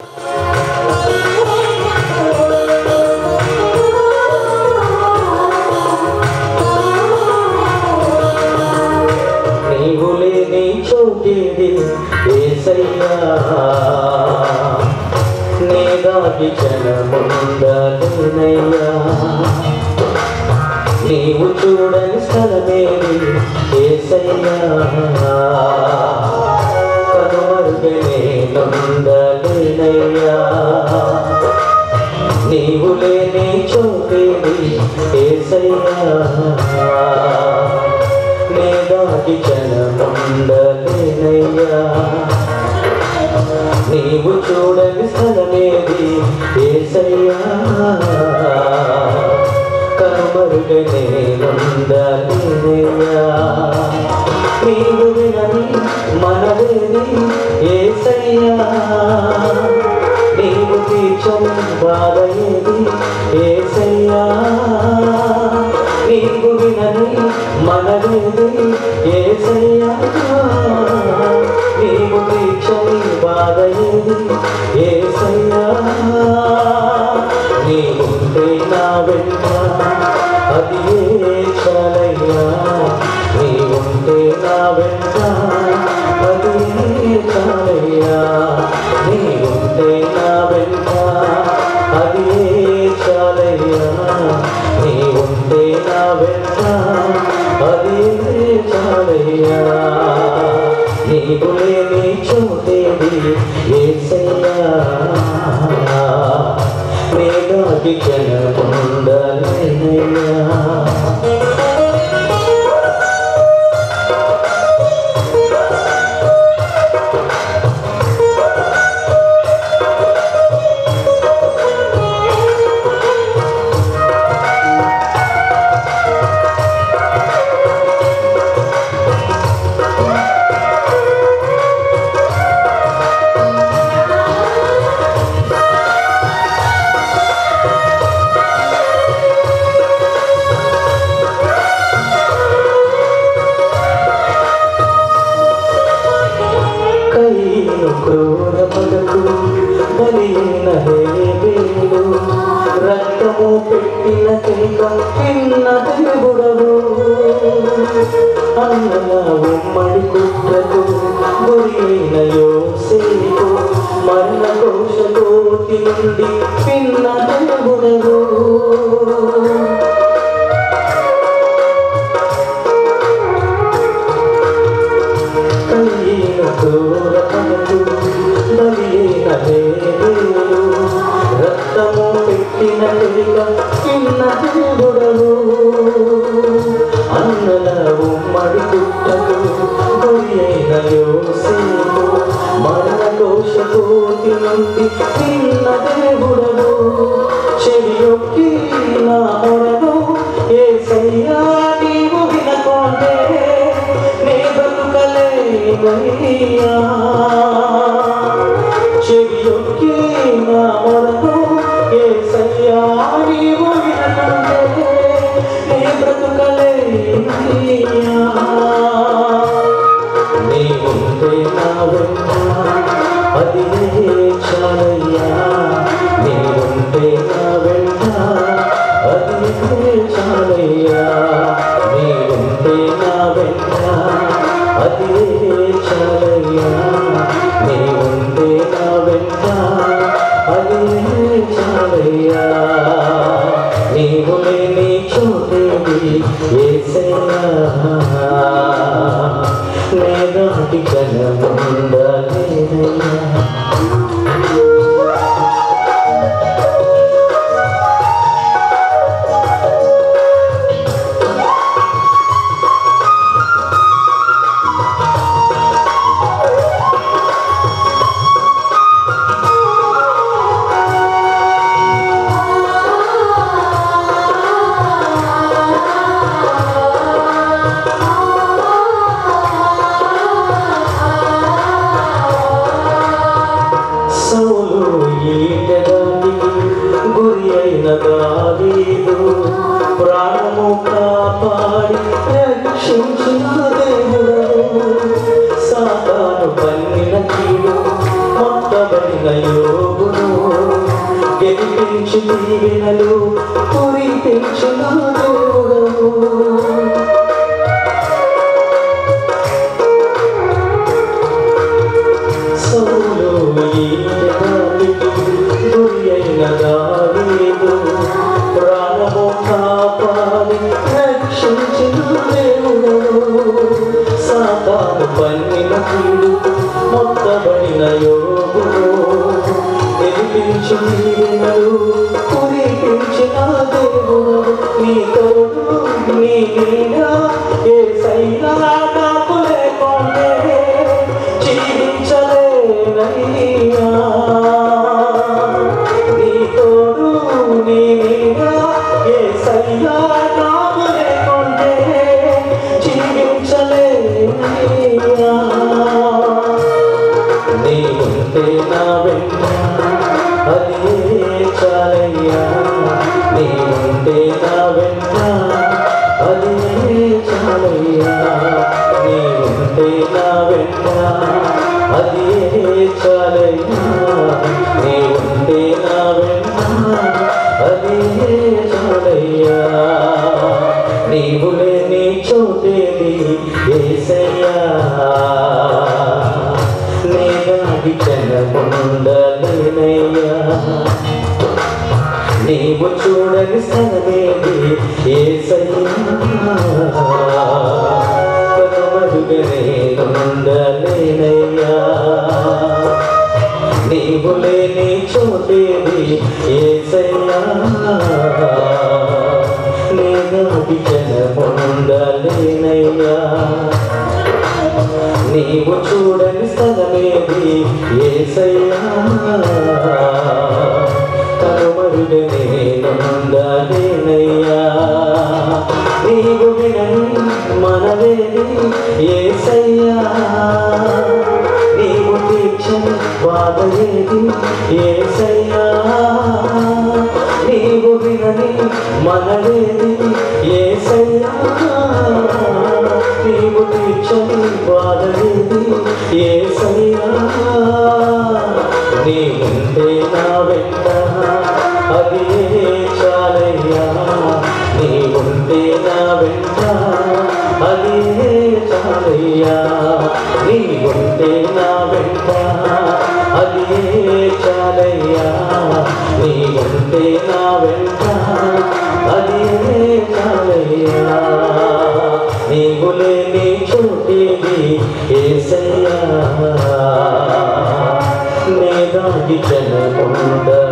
నీవు లేని చోటిది ఏసయ్యా నీ దాటి క్షణముందలేనయ్యా నీవు చూడని స్థలమేది ఏసయ్యా కనుమరుగ నేనుందలేనయ్యా నీవు లేని చోటేది ఏసయ్యా నేదాటి క్షణముందలేనయ్యా నీవు చూడని స్థలమేది ఏసయ్యా కనుమరుగ నేనుందలేనయ్యా నీవు వినని మనవేది ఏసయ్యా నీవు తీర్చని బాధ ఏది ఏసయ్యా నీవు వినని మనవేది ఏసయ్యా నీవు తీర్చని బాధ ఏది ఏసయ్యా నీవుంటే నా వెంట అది ఏ చాలయ్యా నీవుంటే నా వెంట అది ఏ చాలయ్యా నీవుంటే నా వెంట అది ఏ చాలయ్యా నీవుంటే నా వెంట అది ఏ చాలయ్యా నీవు లేని చోటేది ఏసయ్యా మేఘాకి క్షణముందలయ్యా కయ్యను క్రూర పగకు బలిన హేబేలు రక్తము పెట్టిన కేక తిన్న దేవుడవు అన్నల ఉమ్మడి కుట్రకు గురైన యోసేపు మరణ కోశ కోటి నుండి పిన్న దేవుడవు కయ్యిన క్రూర పగకు బలిన హేబేలు రక్తము పెట్టిన కేక తిన్న దేవుడవు అన్నల ఉమ్మడి కుట్టకు గురి అయిన యోసేపు మరణ కోశ కోటి నుండి తిన్న దేవుడవు చెవి యొక్కి నా మొరను ఏసయ్యా నీవు వినకోండే నీ బతుకలేనయ్యా చెవి యొక్కి నా మొరను ఏసయ్యా నీవు వినకోండే నీ బ్రతుకలేనయ్యా నీవుంటే నా వెంట అది చాలయ్యా నీవుంటే నా వెంట అది చాలయ్యా నీవుంటే నా వెంట అది చాలయ్యా నీవుంటే నా వెంట అది చాలయ్యా నీవు లేని చోటేది ఏసయ్యా నేనాటి కనముందలేనయ్యా సౌలు ఈటడానికి గురి అయిన దావీదు ప్రాణము కాపాడి రక్షించిన దేవుడు సాతాను పన్నిన కీడు మొట్టబడిన యోగు కురిపించి దీవెనలు కురిపించిన దేవుడవు సౌలు ఈ జగానికి గురి అయిన దావీదు ప్రాణము కాపాడి రక్షించిన దేవుడవు సాతాను పన్నిన కీడు మొత్తబడిన యోగుడు తెలిపించి దీవెనలు కురిపించిన దేవుడు నీ తోడు నీ నీడ ఏ సైనా నాకు లేకుంటే జీవించలేనయ్యా నీ తోడు నీ నీడ ఏ సైనా నాకు లేకుంటే జీవించలేనయ్యా నీ ఉంటే నా వెంట అది చాలయ్యా నీ ఉంటే నా వెంట అది చాలయ్యా నీ ఉంటే నా వెంట అది చాలయ్యా నీ ఉంటే నా వెంట అది చాలయ్యా నీవు లేని చోటేది ఏసయ్యా నేనాడి చెనముండలేనయ్యా నీవు చూడని స్థలమేది ఏసయ్యాడలేనయ్యా నీవు లేని చోటేది ఏసయ్యా నేనాడి చెనముండలేనయ్యా నీవు చూడని స్థలమేది ఏసయ్యా కనుమరుగ నేనుండలేనయ్యా నీవు వినని మనవేది ఏసయ్యా నీవు తీర్చని బాధ ఏది ఏసయ్యా నీవు వినని మనవేది ఏసయ్యా నీవు తీర్చని బాధలేది ఏసయ్యా నీ ఉంటే నా వెంట అది చాలయ్యా నీ ఉంటే నా వెంట అది చాలయ్యా నీ ఉంటే నా వెంట అది చాలయ్యా నీ ఉంటే నా వెంట అది చాలయ్యా నీవు లేని చోటేది ఏసయ్యా నే దాగి జనముండ